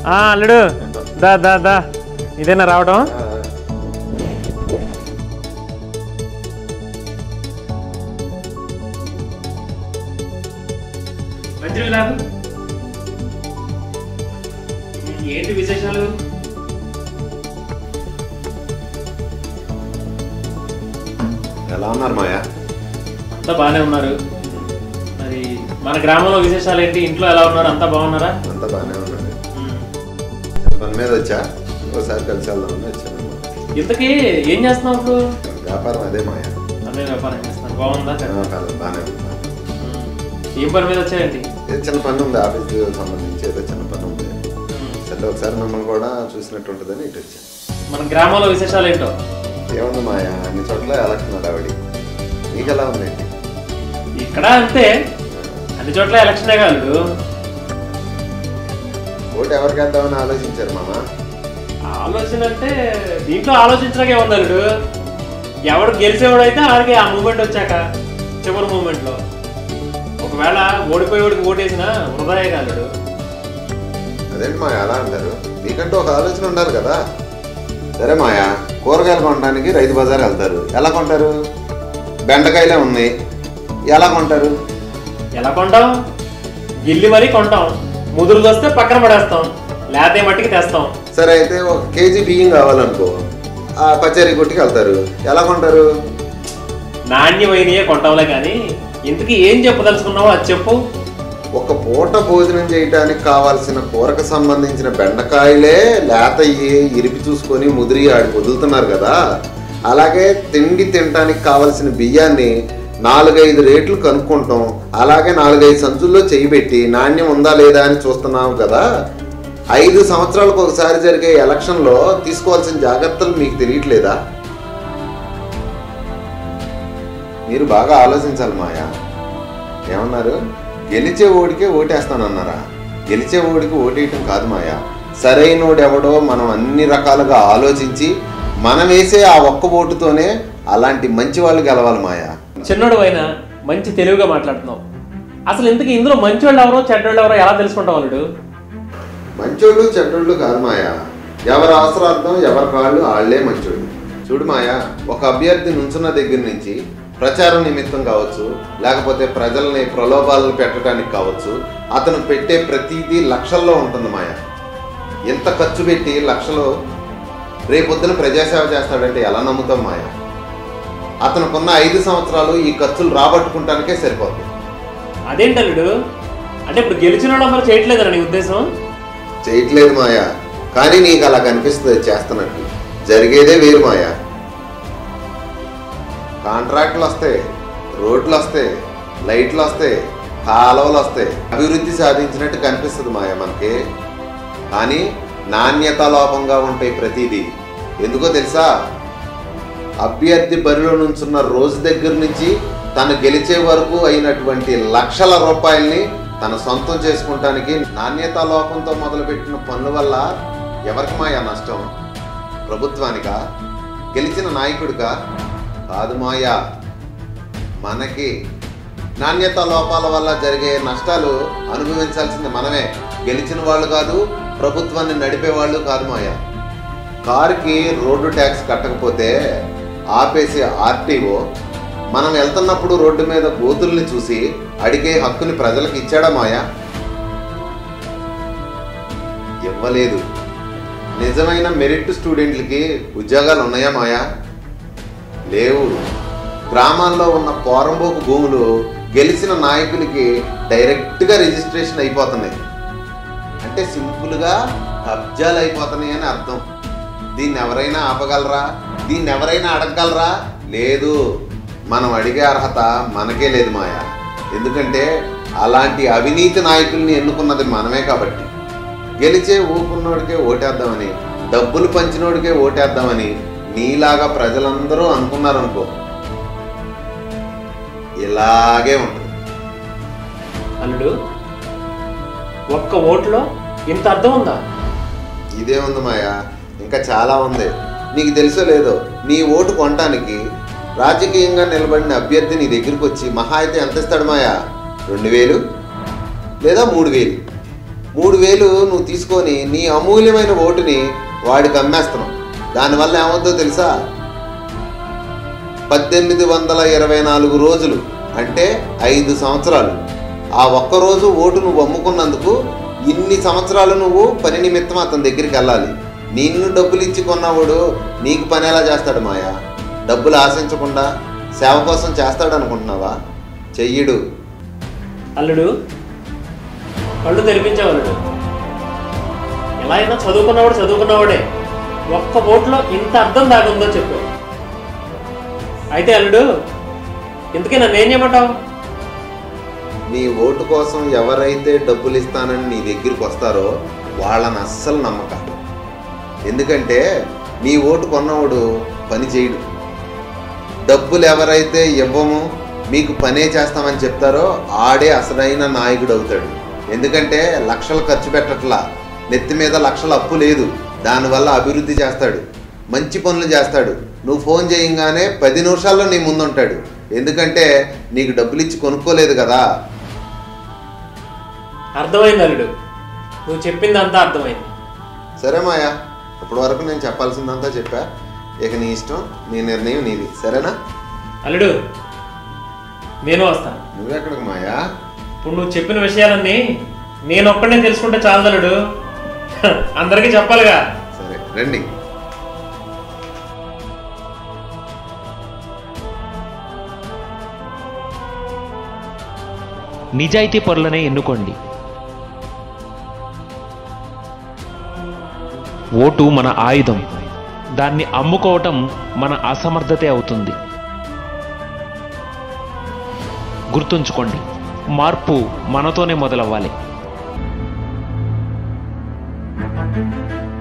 ఆ, అల్లుడు దా దా దా ఇదేనా రావడం మంచిగా నాకు ఏంటి విశేషాలు ఎలా ఉన్నారు మాయా అంతా బాగానే ఉన్నారు మరి మన గ్రామంలో విశేషాలు ఏంటి ఇంట్లో ఎలా ఉన్నారు అంతా బాగున్నారా అంతా బాగానే ఉన్నది ఉమ్. పని మీద వచ్చా ఒకసారి కలిసి వెళ్దామని వచ్చాను ఇంతకీ ఏం చేస్తున్నావు ఇప్పుడు వ్యాపారం అదే మాయా అన్నయ్య వ్యాపారం చేస్తున్నాను బాగుందా ఆ, పర్లేదు, బాగానే ఉంది ఉమ్. ఏం పని మీద వచ్చాయండి ఏదో చిన్న పని ఉంది ఆఫీస్ సంబంధించి ఏదో చిన్న పని ఉంది సరే ఒకసారి మిమ్మల్ని కూడా చూసినట్టు ఉంటుందని ఇటు వచ్చాను మన గ్రామంలో విశేషాలు ఏంటో ఏముంది మాయా అన్ని చోట్ల ఎలక్షన్ ఆవిడ నీకు ఎలా ఉందండి ఇక్కడ అంతే అన్ని చోట్ల ఎలక్షనే కాదు ఓటు ఎవరికి వేద్దామని ఆలోచించారు మామ ఆలోచన అంటే దీంట్లో ఆలోచించడానికే ఉంది అల్లుడు ఎవడు గెలిచేవాడు అయితే ఆడికి ఆ మూమెంట్ వచ్చాక చివరి మూమెంట్ లో ఒకవేళ ఓడిపోయేవాడికి ఓటేసినా వృధాయే కాదు అదేంటి మాయా అలా అంటారు మీకంటూ ఒక ఆలోచన ఉండాలి కదా సరే మాయా కూరగాయలు కొనడానికి రైతు బజార్ వెళ్తారు ఎలా కొంటారు బెండకాయలే ఉన్నాయి ఎలా కొంటారు ఎలా కొంటాం గిల్లి మరీ కొంటాం ముదురులు వస్తే పక్కన పడేస్తాం లేతే మట్టికి తెస్తాం సరే అయితే ఒక కేజీ బియ్యం కావాలనుకో ఆ పచారీ కొట్టుకి వెళ్తారు ఎలా కొంటారు నాణ్యమైనయే కొంటాంలే కానీ ఇంతకీ ఏం చెప్పదలుచుకున్నావో అది చెప్పు ఒక పూట భోజనం చేయడానికి కావాల్సిన కూరకు సంబంధించిన బెండకాయలే లేత అయ్యి ఇరిపి చూసుకొని ముదిరి ఆడికి వదులుతున్నారు కదా అలాగే తిండి తినడానికి కావాల్సిన బియ్యాన్ని నాలుగైదు రేట్లు కనుక్కుంటాం అలాగే నాలుగైదు సంచుల్లో చేయి పెట్టి నాణ్యం ఉందా లేదా అని చూస్తున్నాం కదా ఐదు సంవత్సరాలకు ఒకసారి జరిగే ఎలక్షన్లో తీసుకోవాల్సిన జాగ్రత్తలు మీకు తెలియట్లేదా మీరు బాగా ఆలోచించాలి మాయా ఏమన్నారు గెలిచే ఓడికే ఓటేస్తానన్నారా గెలిచే ఓడికి ఓటేయటం కాదు మాయా సరైనోడు ఎవడో మనం అన్ని రకాలుగా ఆలోచించి మనం వేసే ఆ ఒక్క ఓటుతోనే అలాంటి మంచి వాళ్ళు గెలవాలి మాయా చిన్నోడు అయినా మంచి తెలివిగా మాట్లాడుతున్నావు అసలు ఇంతకీ ఇందులో మంచోళ్ళు ఎవరో చెడ్డోళ్ళు ఎవరో ఎలా తెలుసుకుంటావు అల్లుడు మంచోళ్ళు చెడ్డోళ్ళు కాదు మాయా ఎవరి అవసరార్థం ఎవరి కాళ్ళు వాళ్ళే మంచోళ్ళు చూడు మాయా ఒక అభ్యర్థి నుంచున్న దగ్గర నుంచి ప్రచారం నిమిత్తం కావచ్చు లేకపోతే ప్రజల్ని ప్రలోభాలను పెట్టడానికి కావచ్చు అతను పెట్టే ప్రతిదీ లక్షల్లో ఉంటుంది మాయా ఎంత ఖర్చు పెట్టి లక్షలు రేపొద్దున ప్రజాసేవ చేస్తాడంటే ఎలా నమ్ముతాం మాయా అతనుకున్న ఐదు సంవత్సరాలు ఈ ఖర్చులు రాబట్టుకుంటానికే సరిపోతుంది అదేంటి అల్లుడు అంటే ఇప్పుడు గెలిచిన వాళ్ళు అందరూ చేయట్లేదని నీ ఉద్దేశం చేయట్లేదు మాయా కానీ నీకు అలా కనిపిస్తుంది చేస్తున్నట్టు జరిగేదే వేరు మాయా కాంట్రాక్ట్లు వస్తాయి రోడ్లు వస్తాయి లైట్లు వస్తాయి కాలువలు వస్తాయి అభివృద్ధి సాధించినట్టు కనిపిస్తుంది మాయా మనకి కానీ నాణ్యత లోపంగా ఉంటాయి ప్రతిదీ ఎందుకో తెలుసా అభ్యర్థి బరిలో నుంచున్న రోజు దగ్గర నుంచి తను గెలిచే వరకు అయినటువంటి లక్షల రూపాయల్ని తన సొంతం చేసుకుంటానికి నాణ్యత లోపంతో మొదలుపెట్టిన పనుల వల్ల ఎవరికి మాయా నష్టం ప్రభుత్వానికా గెలిచిన నాయకుడికా కాదు మాయా మనకి నాణ్యత లోపాల వల్ల జరిగే నష్టాలు అనుభవించాల్సింది మనమే గెలిచిన వాళ్ళు కాదు ప్రభుత్వాన్ని నడిపే వాళ్ళు కాదు మాయా కారుకి రోడ్డు ట్యాక్స్ కట్టకపోతే ఆపేసి ఆర్టీఓ మనం వెళ్తున్నప్పుడు రోడ్డు మీద గోతుల్ని చూసి అడిగే హక్కుని ప్రజలకు ఇచ్చాడా మాయా ఇవ్వలేదు నిజమైన మెరిట్ స్టూడెంట్లకి ఉద్యోగాలు ఉన్నాయా మాయా లేవు గ్రామాల్లో ఉన్న పోరంబోకు భూములు గెలిచిన నాయకులకి డైరెక్ట్గా రిజిస్ట్రేషన్ అయిపోతున్నాయి అంటే సింపుల్గా కబ్జాలు అయిపోతున్నాయి అని అర్థం దీన్ని ఎవరైనా ఆపగలరా దీన్ని ఎవరైనా అడగగలరా లేదు మనం అడిగే అర్హత మనకే లేదు మాయా ఎందుకంటే అలాంటి అవినీతి నాయకుల్ని ఎన్నుకున్నది మనమే కాబట్టి గెలిచే ఊపున్నోడికే ఓటేద్దామని డబ్బులు పంచినోడికే ఓటేద్దామని నీలాగా ప్రజలందరూ అనుకున్నారనుకో ఇలాగే ఉంటుంది అల్లుడు ఒక్క ఓట్లో ఇంత అర్థం ఉందా ఇదే ఉంది మాయా ఇంకా చాలా ఉంది నీకు తెలుసో లేదో నీ ఓటు కొనటానికి రాజకీయంగా నిలబడిన అభ్యర్థి నీ దగ్గరికి వచ్చి మహా అయితే ఎంత ఇస్తాడు మాయా రెండు వేలు లేదా మూడు వేలు మూడు వేలు నువ్వు తీసుకొని నీ అమూల్యమైన ఓటుని వాడికి అమ్మేస్తున్నావు దానివల్ల ఏమవుతుందో తెలుసా పద్దెనిమిది వందల ఇరవై నాలుగు రోజులు అంటే ఐదు సంవత్సరాలు ఆ ఒక్క రోజు ఓటు నువ్వు అమ్ముకున్నందుకు ఇన్ని సంవత్సరాలు నువ్వు పని నిమిత్తం అతని దగ్గరికి వెళ్ళాలి నిన్ను డబ్బులు ఇచ్చి కొన్నవాడు నీకు పని ఎలా చేస్తాడు మాయా డబ్బులు ఆశించకుండా సేవ కోసం చేస్తాడు అనుకుంటున్నావా చెయ్యడు అల్లుడు కళ్ళు తెరిపించావు అల్లుడు ఎలా అయినా చదువుకున్నవాడు చదువుకున్నవాడే ఒక్క ఓట్లో ఇంత అర్థం దాగుందో చెప్పు అయితే అల్లుడు ఇంతకీ నన్ను ఏం చేయమంటావు నీ ఓటు కోసం ఎవరైతే డబ్బులు ఇస్తానని నీ దగ్గరికి వస్తారో వాళ్ళని అస్సలు నమ్మక ఎందుకంటే నీ ఓటు కొన్నవాడు పని చేయడు డబ్బులు ఎవరైతే ఇవ్వము మీకు పనే చేస్తామని చెప్తారో ఆడే అసలైన నాయకుడు అవుతాడు ఎందుకంటే లక్షలు ఖర్చు పెట్టట్లా నెత్తి మీద లక్షల అప్పు లేదు దానివల్ల అభివృద్ధి చేస్తాడు మంచి పనులు చేస్తాడు నువ్వు ఫోన్ చేయంగానే పది నిమిషాల్లో నీ ముందుంటాడు ఎందుకంటే నీకు డబ్బులు ఇచ్చి కొనుక్కోలేదు కదా అర్థమైంది అల్లుడు నువ్వు చెప్పింది అంతా అర్థమైంది సరే మాయా ఇప్పటి వరకు నేను చెప్పాల్సిందంతా చెప్పా ఇక నీ ఇష్టం నీ నిర్ణయం నీది సరేనా అల్లుడు నేను వస్తాను నువ్వెక్కడికి మాయా ఇప్పుడు నువ్వు చెప్పిన విషయాలన్నీ నేను ఒక్కడే తెలుసుకుంటే చాలు అల్లుడు హ, అందరికీ చెప్పాలిగా సరే రండి నిజాయితీ పరులనే ఎన్నుకోండి ఓటు మన ఆయుధం దాన్ని అమ్ముకోవటం మన అసమర్థతే అవుతుంది గుర్తుంచుకోండి మార్పు మనతోనే మొదలవ్వాలి